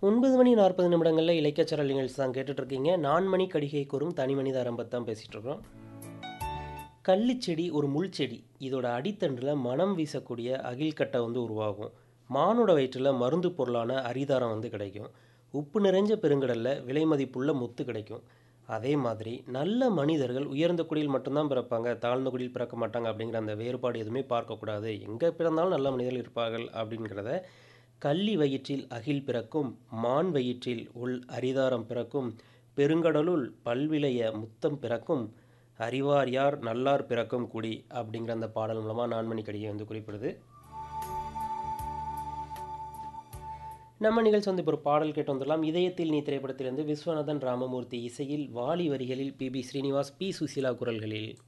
ஒன்பது மணி நாற்பது நிமிடங்களில் இலக்கியச்சரல் நிகழ்ச்சி தான் கேட்டுட்ருக்கீங்க நான்மணி கடிகை கூறும் தனி மனித ஆரம்பத்தை தான் பேசிகிட்டு இருக்கோம் கள்ளிச்செடி ஒரு முள் செடி இதோட அடித்தண்டில் மனம் வீசக்கூடிய அகில்கட்டை வந்து உருவாகும் மானோட வயிற்றில் மருந்து பொருளான அரிதாரம் வந்து கிடைக்கும் உப்பு நிறைஞ்ச பெருங்கடலில் விலை மதிப்புள்ள முத்து கிடைக்கும் அதே மாதிரி நல்ல மனிதர்கள் உயர்ந்த குடியில் மட்டும்தான் பிறப்பாங்க தாழ்ந்த குடியில் பிறக்க மாட்டாங்க அப்படிங்கிற அந்த வேறுபாடு எதுவுமே பார்க்கக்கூடாது எங்கே பிறந்தாலும் நல்ல மனிதர்கள் இருப்பார்கள் அப்படிங்கிறத கள்ளி வயிற்றில் அகில் பிறக்கும் மான் வயிற்றில் உள் அரிதாரம் பிறக்கும் பெருங்கடலுள் பல்விளைய முத்தம் பிறக்கும் அறிவார் யார் நல்லார் பிறக்கும் குடி அப்படிங்கிற அந்த பாடல் மூலமாக நான்மணி கடிகை வந்து குறிப்பிடுது நம்ம நிகழ்ச்சி வந்து இப்போ ஒரு பாடல் கேட்டு வந்துடலாம் இதயத்தில் நீ திரைப்படத்திலிருந்து விஸ்வநாதன் ராமமூர்த்தி இசையில் வாலி வரிகளில் P B Srinivas P Susheela குரல்களில்